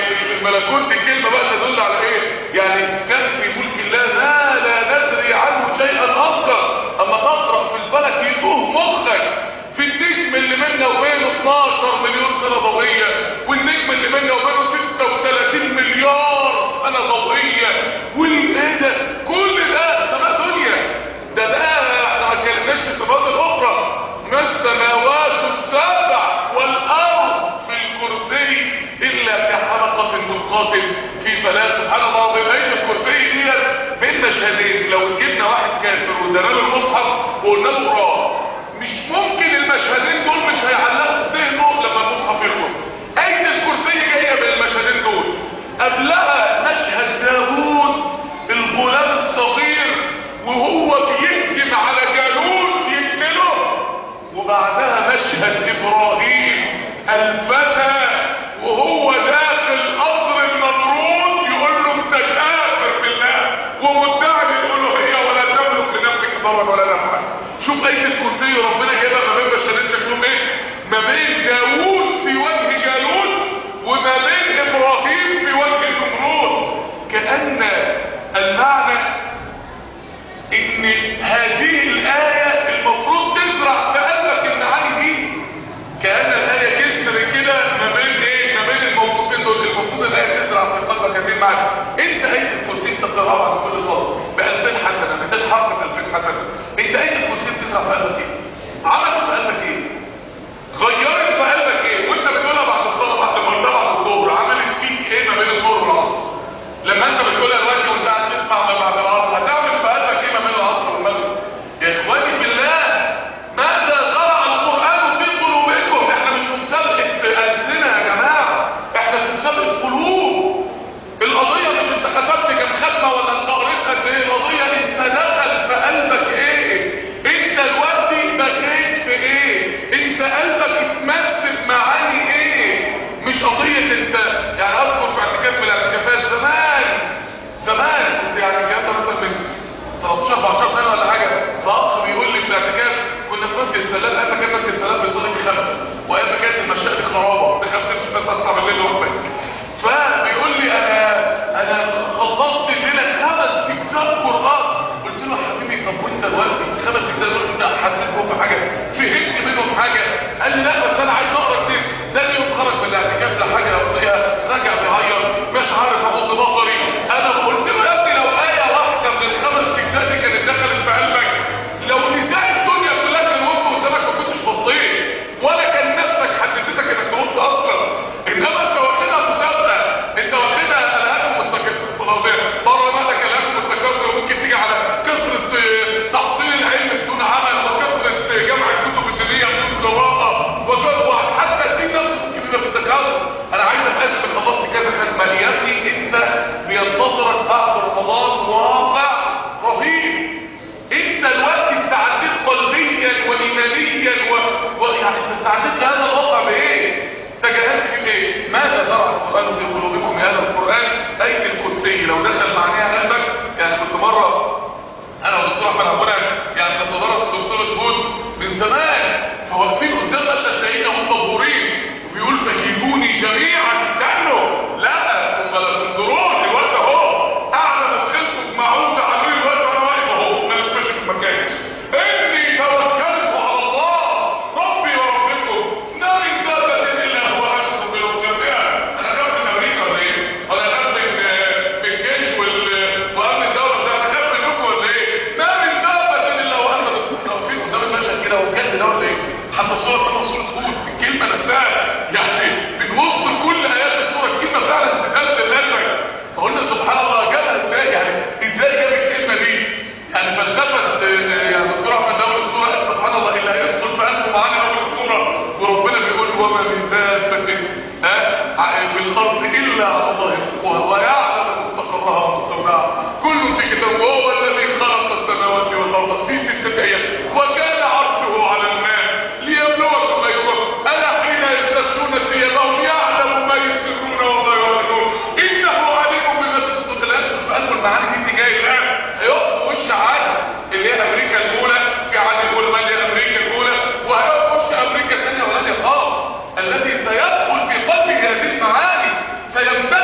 الملكوت دي كلمه بقى تدل على ايه يعني كان في ملك الله ما لا ندري عنه شيئا اصلا اما تقرا في الفلك يتوه مخك في النجم اللي بيننا وبينه 12 مليون سنه ضوئيه والنجم اللي بيننا وبينه 36 مليار سنه ضوئيه والايه ده كل ده سماء دنيا ده بقى احنا ما اتكلمناش في السماوات الاخرى ما السماوات السبع والارض في الكرسي الا كحلقه ملقاه في فلا سبحان الله العظيم اين الكرسي دي بين مشهدين لو جبنا واحد كافر وادانا له المصحف وقلنا له اقراه مش ممكن المشهدين دول مش هيعلقوا في ذهنه لما المصحف يخرج اين الكرسي جايه من المشهدين دول قبلها مشهد داوود الغلام الصغير وهو بيهجم على جالوت يقتله وبعدها مشهد ابراهيم الفتى وهو داخل قصر النمرود يقول له انت كافر بالله ومدعي الالوهيه ولا تملك لنفسك ضرا ولا نفعا شوف ايه الكرسي ربنا جايبها ما بين بشرين شكلهم ايه ما بين داوود في وجه جالوت وما بين ابراهيم في وجه النمرود كان المعنى ان هذه الايه المفروض تزرع في قلبك المعاني دي كان الايه جسر كده ما بين ايه ما بين الموقفين دول المفروض الايه تزرع في قلبك هذه المعاني انت ايه الكرسي تقراها بعد كل صلاه ب 2000 حسنه 200 حرف ب 2000 حسنه انت ايه الكرسي بتزرع في قلبك ايه عملت في قلبك ايه غيرت في قلبك ايه وانت بتقولها بعد الصلاه بعد المغرب بعد الظهر عملت فيك ايه ما بين الظهر والعصر لما انت بتقولها دلوقتي وانت قاعد تسمع ما بعد العصر هتعمل في قلبك ايه ما بين العصر والمغرب يا اخواني في الله ماذا زرع القران في قلوبكم احنا مش في مسابقه السنه يا جماعه احنا في مسابقه قلوب القضيه مش انت ختمت كام ختمه ولا انت قريت قد ايه القضيه انت دخل في قلبك ايه انت دلوقتي بكيت في ايه انت قلبك اتمثل معاني ايه مش قضيه انت يعني اذكر في اعتكاف من الاعتكافات زمان زمان كنت يعني الكلام ده مثلا من 13 14 سنه ولا حاجه فاخ بيقول لي في الاعتكاف كنا في مسجد السلام قال كان مسجد السلام بيصلي في خمسه وقال كانت المشايه دي خرابه دخلت في الناس اصحى بالليل لوحدك فبيقول لي انا انا خلصت الليله خمس اجزاء قران قلت له يا حبيبي طب وانت دلوقتي خمس اجزاء دول انت حسيت بهم حاجه فهمت منهم حاجه قال لي لا بس انا عايز اقرا كتير ده يوم خرج من الاعتكاف لحاجه افضلها راجع بيعيط مش عارف اغض بصري انا قلت له يا ابني لو ايه واحده من الخمس اجزاء دي كانت دخلت في قلبك لو نساء الدنيا كلها كانوا وقفوا قدامك ما كنتش بصيت ولا كان نفسك حدثتك انك تبص اصلا انما انت واخدها مسابقه انت واخدها الهاكم التكاثر بره بالك الهاكم التكاثر وممكن تيجي على كثره تحصيل العلم بدون عمل وكثره جمع الكتب الدينيه بدون قراءه وحتى الدين نفسه ممكن يبقى في التكاثر انا عايز ابقى خلصت كذا خدمه يا ابني انت بينتظرك بعد رمضان واقع رهيب انت الوقت استعدت قلبيا وايمانيا و... ويعني انت استعدت لهذا الواقع بايه تجاهلت في ايه ماذا زرع القران في قلوبكم هذا القران ايه الكرسي لو دخل معناها قلبك يعني كنت مره انا والدكتور احمد عبنا يعني بنتدرس سلسله هود من زمان فواقفين قدام مشهد تلاقينا مبهورين وبيقول فكيدوني جميعا استنوا لا ثم لا تنظرون الوقت اهو اعلى مدخلكم معوذ عاملين الوقت وانا واقف اهو انا مش ماشي في المكان اني توكلت على الله ربي وربكم ما من دابه الا هو اخذ بنصيتها انا خاف من امريكا ولا ايه؟ ولا خاف من من الجيش وال- وامن الدوله بتاع انا خاف منكم ولا ايه؟ ما من دابه الا هو اخذ واقفين قدام المشهد كده والجد ده ولا ايه؟ حتى الصوره بتاعت سوره هود الكلمه نفسها يعني بنبص كل ايات السوره الكلمه فعلا بتنزل قلبك فقلنا سبحان الله جابها ازاي يعني ازاي جاب الكلمه دي؟ يعني فالتفت آه، يعني دكتور احمد اول السوره قال سبحان الله الا يدخل في قلبه معانا اول السوره وربنا بيقول وما من دابه آه، في الارض الا على الله يرزقها ويعلم مستقرها ومستودعها كل في كتاب وهو الذي خلق السماوات والارض في سته ايام وكان عرشه على الماء ليبلوكم ايكم الا حين يستغشون ثيابهم يعلم ما يسرون وما يعلنون انه عليم بما في الصدور الان في قلب المعاني دي جاي الان هيقف في وش عاد اللي هي امريكا الاولى في عاد الاولى ما اللي هي امريكا الاولى وهيقف في وش امريكا الثانيه ولن يخاف الذي سيدخل في قلبه هذه المعاني سيمتلئ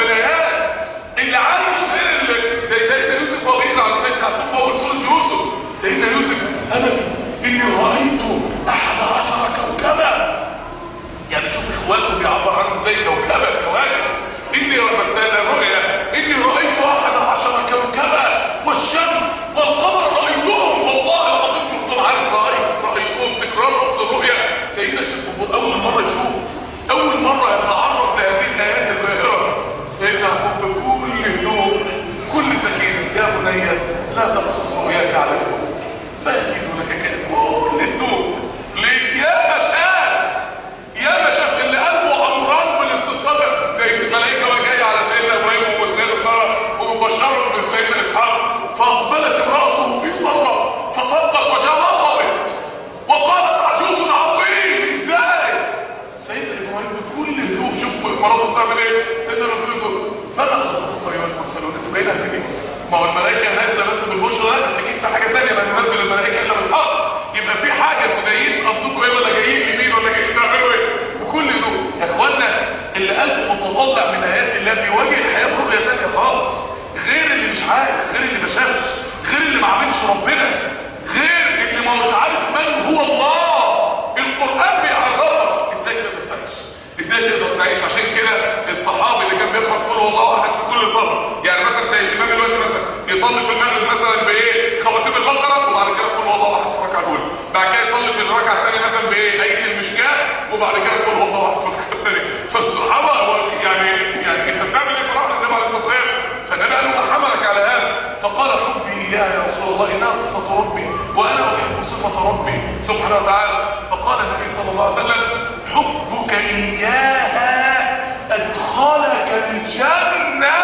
البلايات اللي عايش غير اللي زي سيدنا يوسف وهو بيقرا عن سيدنا يعقوب في اول سوره يوسف سيدنا يوسف ابدا اني رايت احد عشر كوكبا يعني شوف اخواته بيعبر عنه ازاي كوكبه كواكب اني مثلا الرؤيا اني رايت احد عشر كوكبا والشمس والقمر رايتهم والله لقد شفت عارف رايت رايتهم تكرار لفظ الرؤيا سيدنا يوسف اول مره يشوف اول مره يتعرض لهذه الايات الظاهره سيدنا يعقوب بكل هدوء كل سكينه يا بني لا تقصص رؤياك على الكون فاكيد لك كده كل هدوء ليه يا مشاهد يا ما شاف اللي قلبه عمران بالاتصال زي الملائكه وهي جايه على سيدنا ابراهيم وسيدنا ساره ومبشره بسيدنا اسحاق فاقبلت امراته في صره فصدقت وجاوبت وقالت عجوز عظيم ازاي سيدنا ابراهيم بكل هدوء شوف مراته بتعمل ايه سيدنا ابراهيم يقول فما خطبكم ايها المرسلون انتوا جايين هتجي ما هو الملائكه نازله بس بالبشرى اكيد في حاجه ثانيه ما ننزل الملائكه الا بالحق يبقى في حاجه انتوا جايين قصدكم ايه ولا جايين يمين ولا جايين تعملوا ايه بكل هدوء يا اخوانا اللي قلبه متطلع من ايات الله بيواجه الحياه برؤيه ثانيه خالص غير اللي مش عارف غير اللي ما شافش غير اللي ما عملش ربنا غير اللي ما مش عارف من هو الله القران بيعرفك ازاي تقدر تعيش ازاي تقدر تعيش عشان كده الصحابي اللي كان بيقرا قول هو الله احد في كل صلاه يعني مثلا زي الامام دلوقتي مثلا يصلي في المغرب مثلا بايه خواتيم البقره وبعد كده قول هو الله احد في الركعه الاولى بعد كده يصلي في الركعه الثانيه مثلا بايه ايه المشكاه وبعد كده قول هو الله احد في الركعه الثانيه فالصحابه هو يعني يعني انت بتعمل ايه في رحمه النبي عليه الصلاه والسلام فالنبي قال له ما حملك على هذا فقال حبي اياه يا رسول الله انها صفه ربي وانا احب صفه ربي سبحانه وتعالى فقال النبي صلى الله عليه وسلم حبك اياها ادخلك الجنه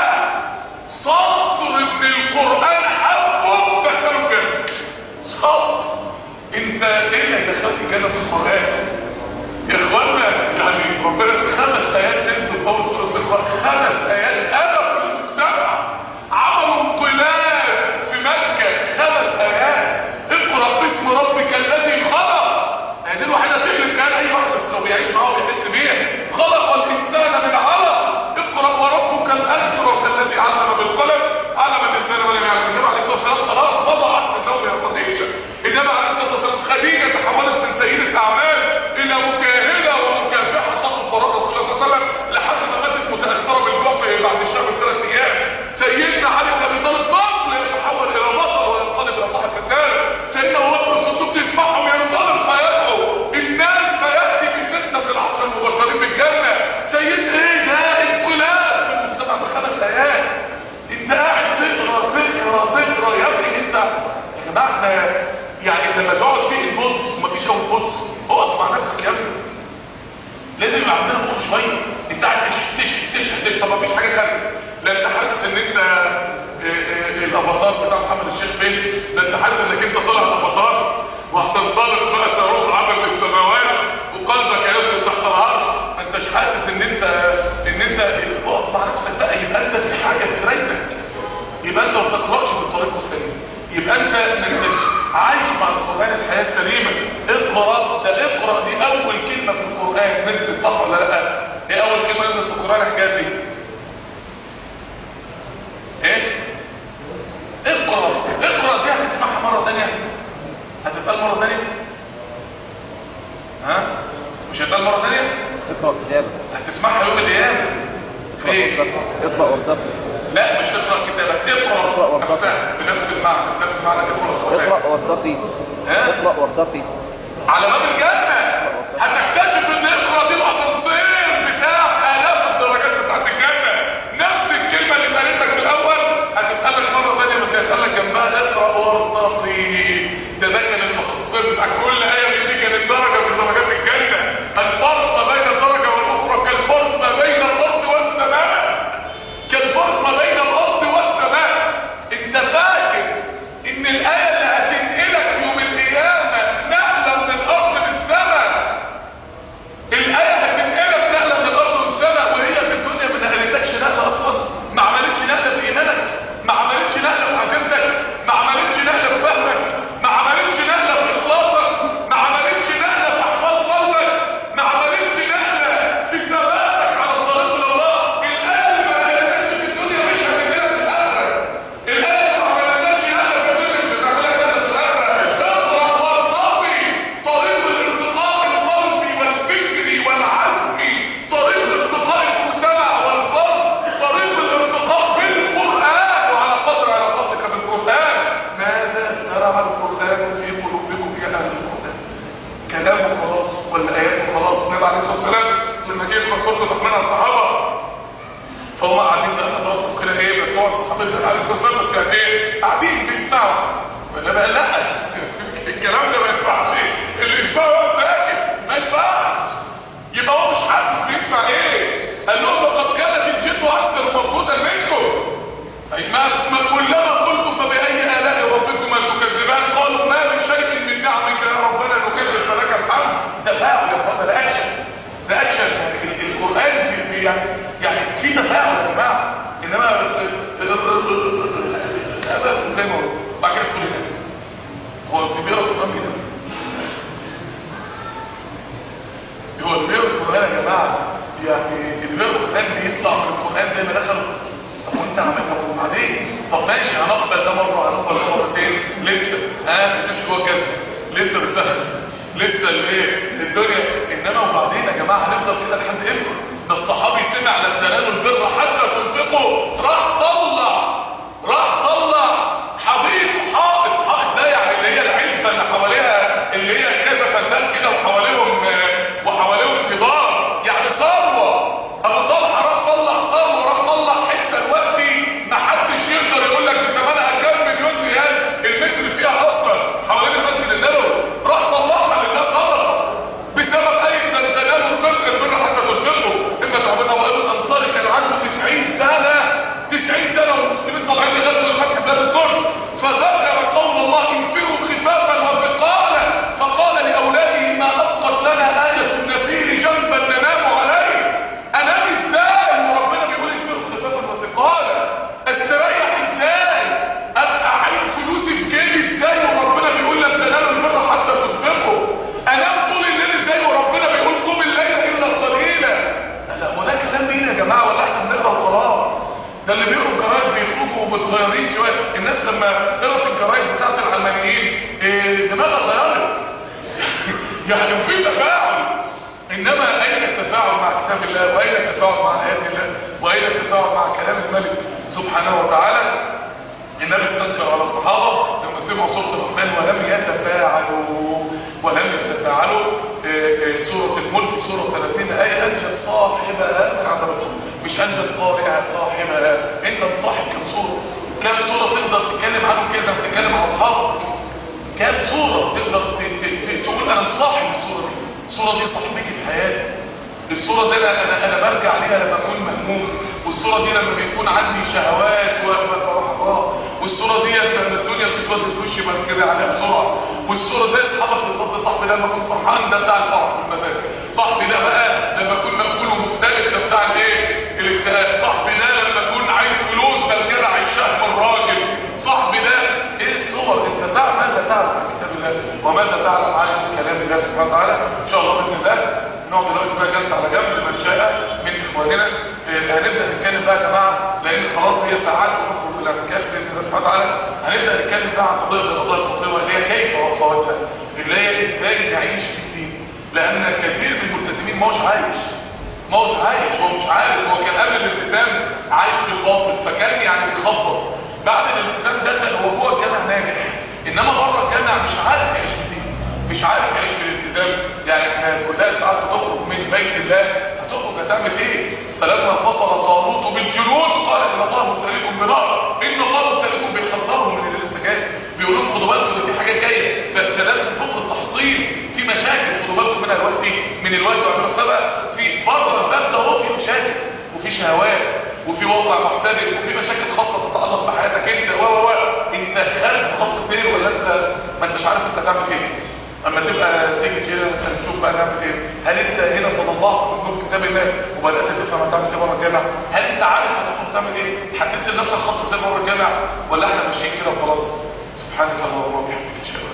سطر من القران حبه دخلوا الجنه سطر انت ايه اللي دخلت الجنه في القران يا اخوانا يعني ربنا خمس ايات نزلوا في اول سوره الاقراء خمس ايات انا في المجتمع عملوا انقلاب في مكه خمس ايات اقرا باسم ربك الذي خلق هذه الوحيده اللي كان اي واحد بس لو بيعيش معاه ويحس بيها خلق الانسان من علق اقرا وربك الاكرم الذي علم بالقلم علم الانسان ولم يعلم النبي عليه الصلاه والسلام خلاص وضعت من نوم يا خديجه النبي عليه الصلاه والسلام خديجه تحولت من سيده اعمال الى مكاهله ومكافحه تقف وراء رسول الله صلى الله عليه وسلم لحد ما ماتت متاثره بالجوع بعد الشهر بثلاث ايام سيدنا علي بن ابي طالب طفل يتحول الى بطل وينقلب الى صاحب مثال سيدنا ابو بكر الصديق يسمعهم ينطلق فيدعو الناس فياتي بستة من العشر المبشرين بالجنه سيد ايه ده انقلاب في المجتمع بخمس ايات انت قاعد تقرا تقرا تقرا يا ابني انت يا جماعه احنا يعني لما تقعد في القدس مفيش اول قدس اقف مع نفسك يا ابني لازم يبقى عندنا مخ شويه انت قاعد تشهد تشهد طب مفيش حاجه خارجه لا انت حاسس ان انت الافاتار بتاع محمد الشيخ فين ده انت حاسس انك انت طالع الافاتار وهتنطلق بقى صاروخ عبر السماوات وقلبك يسجد تحت العرش ما انتش حاسس ان انت ان انت اقف مع نفسك بقى يبقى انت في حاجه في قرايتك يبقى انت ما بتقراش بالطريقه السليمه يبقى انت ما انتش عايش مع القران الحياه السليمه اقرا ده اقرا دي اول كلمه في القران نزلت صح ولا لا ايه اول كلمه نزلت في القران حجازي ايه اقرا اقرا دي هتسمعها مره ثانيه هتتقال مره ثانيه ها مش هتتقال مره ثانيه اقرأ كتابك هتسمعها يوم القيامه فين اقرأ وارتقي لا مش اقرا كتابك اقرأ اقرا وارتقي. نفسها بنفس المعنى بنفس معنى اقرا القران اقرأ وارتقي ها؟ اقرأ وارتقي على باب الجنة هتكتشف ان اقرا دي الاسانسير بتاع الاف الدرجات بتاعت الجنة نفس الكلمة اللي اتقالت لك في الاول هتتقال لك مرة ثانية بس هيتقال لك جنبها اقرا وارتقي ده ده كان الاسانسير بتاع كل آية من دي كانت درجة من درجات الجنة الفرق ما بين الدرجة والاخرى كالفرق ما بين الارض والسماء كالفرق ما بين الارض والسماء انت فاكر ان الايه اللي هتنقلك يوم القيامه نقله من الارض للسماء بس يعني ايه قاعدين بيسمعوا فانا قال لا الكلام ده ما ينفعش اللي يسمعه هو ساكت ما ينفعش يبقى هو مش حاسس بيسمع ايه قال لهم لقد كانت الجن اكثر موجودا منكم أي ما ما كلما قلت فبأي آلاء ربكما تكذبان قالوا ما من شيء من نعمك يا ربنا نكذب فلك الحمد تفاعل يا اخوانا ده اكشن ده اكشن يعني ال- القرآن بي- بي- يعني يعني في تفاعل يا جماعة انما أبدا زي ما هو بعد كده تقول الناس هو اللي بيقرا القرآن كده هو اللي بيقرا القرآن يا جماعة يعني اللي بيقرا القرآن بيطلع من القرآن زي ما دخل طب وانت عملت طب وبعدين طب ماشي هنقبل ده مرة هنقبل ده مرتين لسه ها بتمشي جوه الجسم لسه بتسخن لسه الايه الدنيا انما وبعدين يا جماعة هنفضل كده لحد امتى ده الصحابي سمع لن تنالوا البر حتى تنفقوا راح طلع راح طلع حديق حائط حائط ده يعني اللي هي العزبة اللي حواليها اللي هي كذا فنان كده وحواليهم آه، وحواليهم كبار يعني ثروة ابو طلحة راح طلع ثروة راح طلع حتة دلوقتي ما حدش يقدر يقول لك بثمنها كام مليون ريال المتر فيها اصلا حوالين المسجد النبوي راح طلعها للناس صدقة بسبب اي لن تنالوا البر البر حتى تنفقوا اما تعبنا وقالوا الانصار كان عنده 90 سنة 90 سنة والمسلمين طالعين لغزو فتح بلاد الكفر فذكر قول الله انفروا خفافا وثقالا فقال لاولاده ما ابقت لنا آية النفير جنبا ننام عليه انام ازاي وربنا بيقول انفروا خفافا وثقالا استريح ازاي ابقى عايز فلوسي في جيبي ازاي وربنا بيقول لن تنالوا البر حتى تنفقوا انام طول الليل ازاي وربنا بيقول قم الليل الا قليلا لا هو ده كلام مين يا جماعه ولا احنا بنقرا وخلاص ده اللي بيقروا الجرايد بيخرجوا ومتغيرين شويه الناس لما قرأت الجرايد بتاعت العلمانيين إيه، دماغها اتغيرت يعني في تفاعل انما اين التفاعل مع كتاب الله واين التفاعل مع ايات الله واين التفاعل مع كلام الملك سبحانه وتعالى النبي استنكر على الصحابة لما سمعوا سورة الرحمن ولم يتفاعلوا ولم يتفاعلوا آه، آه، سورة الملك سورة 30 آية أنجد صاحبها من عذابكم مش أنجد قارئها صاحبها أنت صاحب كم سورة كم سورة تقدر تتكلم عنه كده تتكلم عن أصحابك كام صورة تقدر ت- ت- ت- تقول أنا مصاحب الصورة دي الصورة دي صاحبتي في حياتي الصورة دي أنا, أنا, أنا برجع ليها لما أكون مهموم والصورة دي لما بيكون عندي شهوات وبروح أقرأ والصورة دي لما الدنيا بتسود في وشي كده عليها بسرعة والصورة زي أصحابك بالظبط صاحبي ده لما أكون فرحان ده بتاع الفرح في المزاج صاحبي ده بقى لما أكون مقفول ومكتئب ده بتاع الإيه؟ الاكتئاب صاحبي ده لما أكون عايز فلوس ده الجدع الشهم الراجل صاحبي ده ايه الصور انت تعرف ماذا تعرف عن كتاب الله وماذا تعلم عن كلام الله سبحانه وتعالى ان شاء الله باذن الله نقعد دلوقتي بقى جلسه على جنب لمن شاء من اخواننا آه، هنبدا نتكلم بقى يا جماعه لان خلاص هي ساعات ونخرج من الاعتكاف باذن الله سبحانه وتعالى هنبدا نتكلم بقى عن قضيه من القضايا الخطيره اللي هي كيف واخواتها اللي هي ازاي نعيش في الدين لان كثير من الملتزمين ما هوش عايش ما هوش عايش هو مش عارف هو كان قبل الالتزام عايش في الباطل فكان يعني بيخبط بعد الالتزام دخل هو جوه الجامع ناجح انما بره الجامع مش عارف يعيش في الدين مش عارف يعيش في الالتزام يعني احنا كلها ساعات بتخرج من بيت الله هتخرج هتعمل ايه فلما فصل طالوت بالجنود قال ان الله مبتليكم بنار ان الله مبتليكم بيحذرهم من اللي لسه جاي بيقول لهم خدوا بالكم ده في حاجات جايه ف- فلازم فوق التحصيل في مشاكل خدوا بالكم منها دلوقتي من الوقت واعملوا سبق في بره الباب ده هو في مشاكل وفي شهوات وفي وضع محتمل وفي مشاكل خاصه تتعلق بحياتك انت و و و انت خارج خط سير ولا انت ما انتش عارف انت تعمل ايه اما تبقى تيجي كده نشوف بقى نعمل ايه هل انت هنا تضلعت من نور كتاب الله وبدات تفهم هتعمل ايه بره الجامع هل انت عارف هتدخل تعمل ايه حددت لنفسك خط سير بره الجامع ولا احنا ماشيين كده وخلاص سبحانك اللهم وبحمدك اشهد